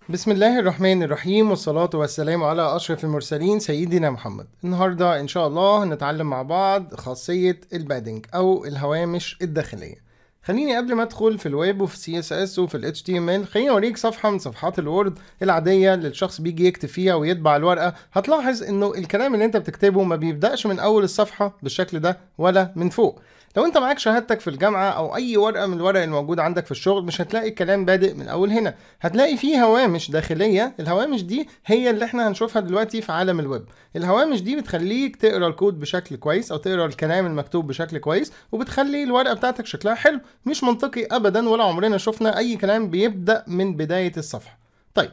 بسم الله الرحمن الرحيم والصلاة والسلام على أشرف المرسلين سيدنا محمد النهاردة إن شاء الله هنتعلم مع بعض خاصية البادنج أو الهوامش الداخلية خليني قبل ما ادخل في الويب وفي السي اس اس وفي الاتش تي ام ال خليني اوريك صفحه من صفحات الوورد العاديه اللي الشخص بيجي يكتب فيها ويطبع الورقه هتلاحظ انه الكلام اللي انت بتكتبه ما بيبداش من اول الصفحه بالشكل ده ولا من فوق لو انت معاك شهادتك في الجامعه او اي ورقه من الورق الموجود عندك في الشغل مش هتلاقي الكلام بادئ من اول هنا هتلاقي فيه هوامش داخليه الهوامش دي هي اللي احنا هنشوفها دلوقتي في عالم الويب الهوامش دي بتخليك تقرا الكود بشكل كويس او تقرا الكلام المكتوب بشكل كويس وبتخلي الورقه بتاعتك شكلها حلو مش منطقي ابدا ولا عمرنا شفنا اي كلام بيبدا من بدايه الصفحه طيب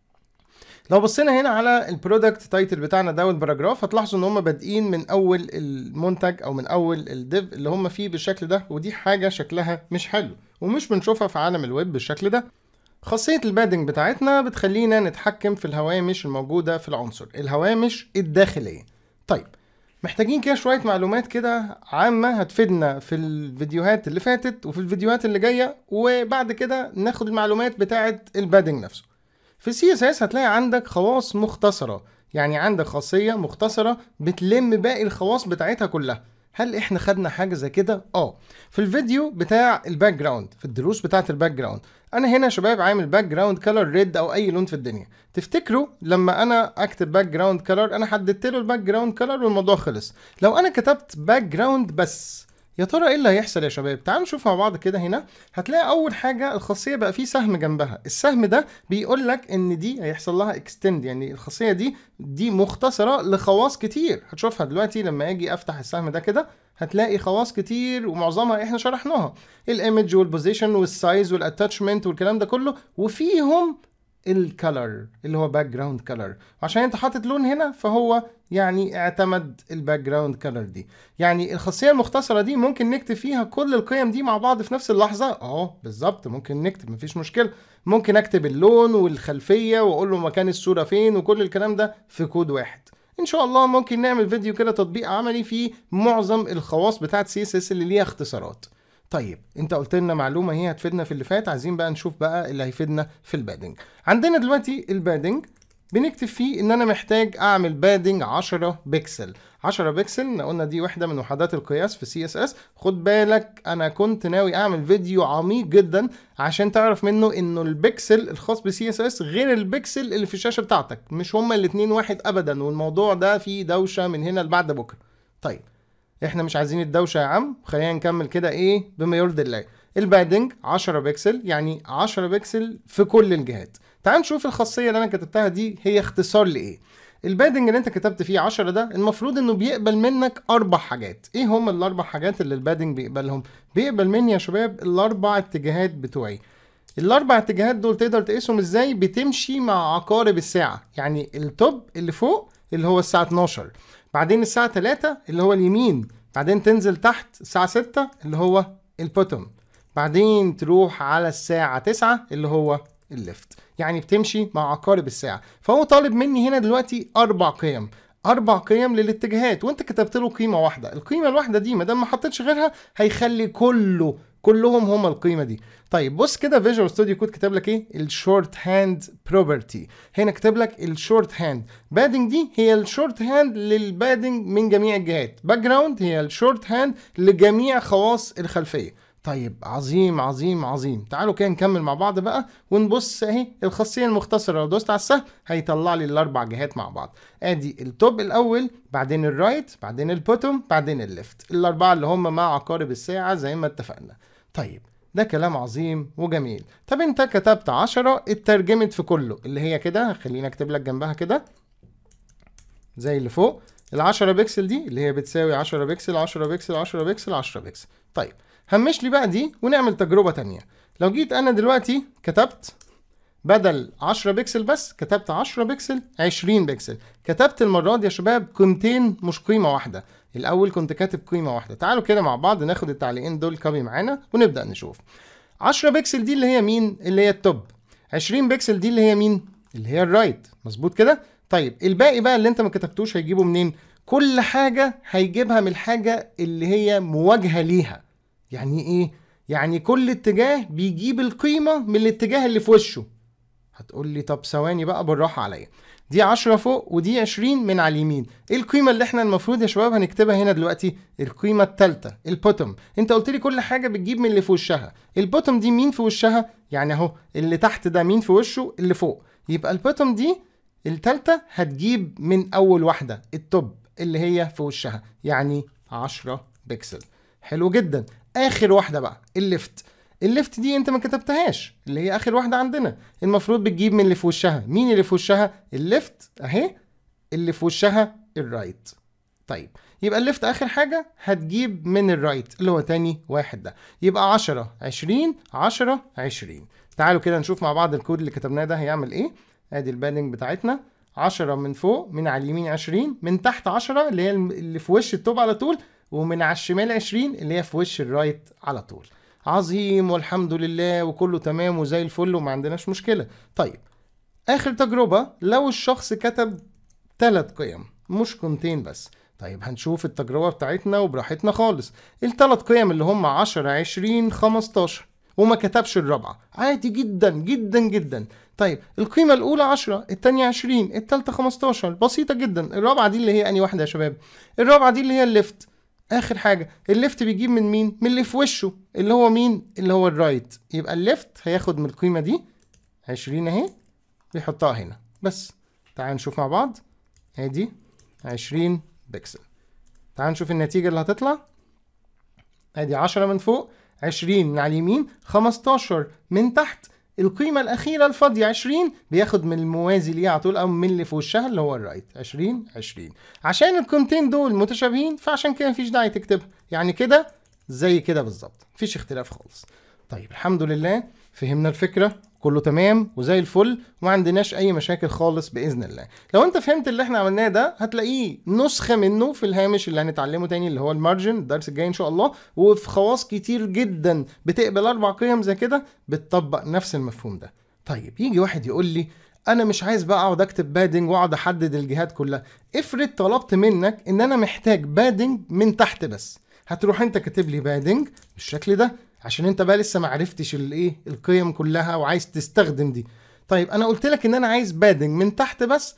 لو بصينا هنا على البرودكت تايتل بتاعنا ده والباراجراف هتلاحظوا ان هم بادئين من اول المنتج او من اول الديف اللي هم فيه بالشكل ده ودي حاجه شكلها مش حلو ومش بنشوفها في عالم الويب بالشكل ده خاصية البادنج بتاعتنا بتخلينا نتحكم في الهوامش الموجودة في العنصر الهوامش الداخلية طيب محتاجين كده شوية معلومات كده عامة هتفيدنا في الفيديوهات اللي فاتت وفي الفيديوهات اللي جاية وبعد كده ناخد المعلومات بتاعة البادنج نفسه في السي اس اس هتلاقي عندك خواص مختصرة يعني عندك خاصية مختصرة بتلم باقي الخواص بتاعتها كلها هل احنا خدنا حاجة زي كده؟ اه في الفيديو بتاع الباك جراوند في الدروس بتاعة الباك جراوند انا هنا يا شباب عامل باك جراوند كلر ريد او اي لون في الدنيا تفتكروا لما انا اكتب باك جراوند كلر انا حددت له الباك جراوند كلر والموضوع خلص لو انا كتبت باك جراوند بس يا ترى ايه اللي هيحصل يا شباب تعالوا نشوف مع بعض كده هنا هتلاقي اول حاجه الخاصيه بقى فيه سهم جنبها السهم ده بيقول لك ان دي هيحصل لها اكستند يعني الخاصيه دي دي مختصره لخواص كتير هتشوفها دلوقتي لما اجي افتح السهم ده كده هتلاقي خواص كتير ومعظمها احنا شرحناها الايمج والبوزيشن والسايز والاتاتشمنت والكلام ده كله وفيهم الكالر اللي هو باك جراوند كلر عشان انت حاطط لون هنا فهو يعني اعتمد الباك جراوند كلر دي يعني الخاصيه المختصره دي ممكن نكتب فيها كل القيم دي مع بعض في نفس اللحظه اه بالظبط ممكن نكتب مفيش مشكله ممكن اكتب اللون والخلفيه واقول له مكان الصوره فين وكل الكلام ده في كود واحد ان شاء الله ممكن نعمل فيديو كده تطبيق عملي فيه معظم الخواص بتاعت سي اس اس اللي ليها اختصارات طيب انت قلت لنا معلومه هي هتفيدنا في اللي فات عايزين بقى نشوف بقى اللي هيفيدنا في البادنج عندنا دلوقتي البادنج بنكتب فيه ان انا محتاج اعمل بادنج 10 بكسل 10 بكسل قلنا دي واحده من وحدات القياس في سي اس اس خد بالك انا كنت ناوي اعمل فيديو عميق جدا عشان تعرف منه انه البكسل الخاص بسي اس اس غير البكسل اللي في الشاشه بتاعتك مش هما الاتنين واحد ابدا والموضوع ده فيه دوشه من هنا لبعد بكره طيب احنا مش عايزين الدوشه يا عم خلينا نكمل كده ايه بما يرضي الله البادنج 10 بكسل يعني 10 بكسل في كل الجهات تعال نشوف الخاصيه اللي انا كتبتها دي هي اختصار لايه البادنج اللي انت كتبت فيه 10 ده المفروض انه بيقبل منك اربع حاجات ايه هم الاربع حاجات اللي البادنج بيقبلهم بيقبل مني يا شباب الاربع اتجاهات بتوعي الاربع اتجاهات دول تقدر تقيسهم ازاي بتمشي مع عقارب الساعه يعني التوب اللي فوق اللي هو الساعه 12 بعدين الساعه 3 اللي هو اليمين بعدين تنزل تحت الساعه 6 اللي هو البوتوم بعدين تروح على الساعه 9 اللي هو الليفت يعني بتمشي مع عقارب الساعه فهو طالب مني هنا دلوقتي اربع قيم اربع قيم للاتجاهات وانت كتبت له قيمه واحده القيمه الواحده دي ما دام ما حطيتش غيرها هيخلي كله كلهم هما القيمه دي طيب بص كده فيجوال ستوديو كود كتب لك ايه الشورت هاند بروبرتي هنا كتب لك الشورت هاند بادنج دي هي الشورت هاند للبادنج من جميع الجهات باك جراوند هي الشورت هاند لجميع خواص الخلفيه طيب عظيم عظيم عظيم تعالوا كده نكمل مع بعض بقى ونبص اهي الخاصيه المختصره لو دوست على السهم هيطلع لي الاربع جهات مع بعض ادي التوب الاول بعدين الرايت بعدين البوتوم بعدين الليفت الاربعه اللي هم مع عقارب الساعه زي ما اتفقنا طيب ده كلام عظيم وجميل طب انت كتبت 10 اترجمت في كله اللي هي كده خليني اكتب لك جنبها كده زي اللي فوق ال 10 بكسل دي اللي هي بتساوي 10 بكسل 10 بكسل 10 بكسل 10 بكسل طيب همش لي بقى دي ونعمل تجربه تانية لو جيت انا دلوقتي كتبت بدل 10 بكسل بس كتبت 10 بكسل 20 بكسل كتبت المره دي يا شباب قيمتين مش قيمه واحده الاول كنت كاتب قيمه واحده تعالوا كده مع بعض ناخد التعليقين دول كوبي معانا ونبدا نشوف 10 بكسل دي اللي هي مين اللي هي التوب 20 بكسل دي اللي هي مين اللي هي الرايت مظبوط كده طيب الباقي بقى اللي انت ما كتبتوش هيجيبه منين كل حاجه هيجيبها من الحاجه اللي هي مواجهه ليها يعني ايه يعني كل اتجاه بيجيب القيمه من الاتجاه اللي في وشه هتقول لي طب ثواني بقى بالراحه عليا دي 10 فوق ودي 20 من على اليمين ايه القيمه اللي احنا المفروض يا شباب هنكتبها هنا دلوقتي القيمه الثالثه البوتوم انت قلت لي كل حاجه بتجيب من اللي في وشها البوتوم دي مين في وشها يعني اهو اللي تحت ده مين في وشه اللي فوق يبقى البوتوم دي الثالثه هتجيب من اول واحده التوب اللي هي في وشها يعني 10 بكسل حلو جدا اخر واحده بقى الليفت الليفت دي انت ما كتبتهاش اللي هي اخر واحده عندنا المفروض بتجيب من اللي في وشها مين اللي في وشها الليفت اهي اللي في وشها الرايت طيب يبقى الليفت اخر حاجه هتجيب من الرايت اللي هو تاني واحد ده يبقى 10 20 10 20 تعالوا كده نشوف مع بعض الكود اللي كتبناه ده هيعمل ايه ادي البادنج بتاعتنا 10 من فوق من على اليمين 20 من تحت 10 اللي هي اللي في وش التوب على طول ومن على الشمال 20 اللي هي في وش الرايت على طول عظيم والحمد لله وكله تمام وزي الفل وما عندناش مشكلة طيب آخر تجربة لو الشخص كتب ثلاث قيم مش قيمتين بس طيب هنشوف التجربة بتاعتنا وبراحتنا خالص الثلاث قيم اللي هم 10 20 15 وما كتبش الرابعة عادي جدا جدا جدا طيب القيمة الأولى 10 الثانية 20 الثالثة 15 بسيطة جدا الرابعة دي اللي هي أني واحدة يا شباب الرابعة دي اللي هي الليفت اخر حاجه الليفت بيجيب من مين من اللي في وشه اللي هو مين اللي هو الرايت يبقى الليفت هياخد من القيمه دي 20 اهي ويحطها هنا بس تعال نشوف مع بعض ادي 20 بكسل تعال نشوف النتيجه اللي هتطلع ادي 10 من فوق 20 من على اليمين 15 من تحت القيمة الأخيرة الفاضية 20 بياخد من الموازي ليها على طول أو من اللي في وشها اللي هو الرايت 20 20 عشان القيمتين دول متشابهين فعشان كده مفيش داعي تكتبها يعني كده زي كده بالظبط مفيش اختلاف خالص طيب الحمد لله فهمنا الفكرة كله تمام وزي الفل وما عندناش اي مشاكل خالص باذن الله لو انت فهمت اللي احنا عملناه ده هتلاقيه نسخه منه في الهامش اللي هنتعلمه تاني اللي هو المارجن الدرس الجاي ان شاء الله وفي خواص كتير جدا بتقبل اربع قيم زي كده بتطبق نفس المفهوم ده طيب يجي واحد يقول لي انا مش عايز بقى اقعد اكتب بادنج واقعد احدد الجهات كلها افرض طلبت منك ان انا محتاج بادنج من تحت بس هتروح انت كاتب لي بادنج بالشكل ده عشان انت بقى لسه ما عرفتش الايه القيم كلها وعايز تستخدم دي طيب انا قلت لك ان انا عايز بادنج من تحت بس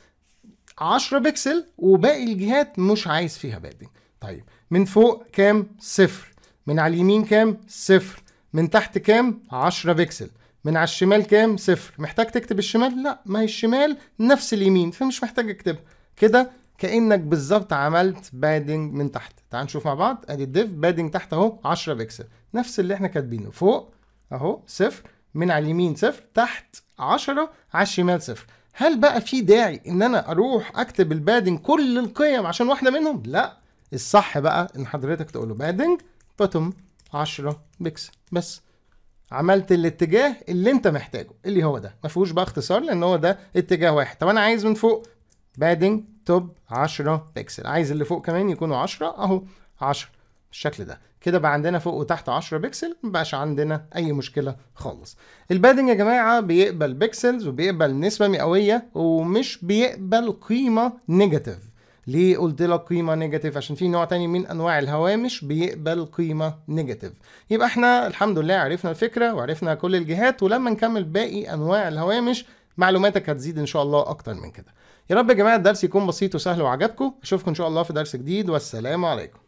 10 بكسل وباقي الجهات مش عايز فيها بادنج طيب من فوق كام صفر من على اليمين كام صفر من تحت كام 10 بكسل من على الشمال كام صفر محتاج تكتب الشمال لا ما هي الشمال نفس اليمين فمش محتاج اكتبها كده كانك بالظبط عملت بادنج من تحت تعال نشوف مع بعض ادي الديف بادنج تحت اهو 10 بكسل نفس اللي احنا كاتبينه فوق اهو صفر من على اليمين صفر تحت 10 على الشمال صفر هل بقى في داعي ان انا اروح اكتب البادنج كل القيم عشان واحده منهم لا الصح بقى ان حضرتك تقول له بادنج بوتوم 10 بكسل بس عملت الاتجاه اللي انت محتاجه اللي هو ده ما فيهوش بقى اختصار لان هو ده اتجاه واحد طب انا عايز من فوق بادنج توب 10 بكسل عايز اللي فوق كمان يكونوا 10 اهو 10 بالشكل ده كده بقى عندنا فوق وتحت 10 بكسل مبقاش عندنا اي مشكله خالص البادنج يا جماعه بيقبل بكسلز وبيقبل نسبه مئويه ومش بيقبل قيمه نيجاتيف ليه قلت لك قيمه نيجاتيف عشان في نوع تاني من انواع الهوامش بيقبل قيمه نيجاتيف يبقى احنا الحمد لله عرفنا الفكره وعرفنا كل الجهات ولما نكمل باقي انواع الهوامش معلوماتك هتزيد ان شاء الله اكتر من كده يا رب يا جماعه الدرس يكون بسيط وسهل وعجبكم اشوفكم ان شاء الله في درس جديد والسلام عليكم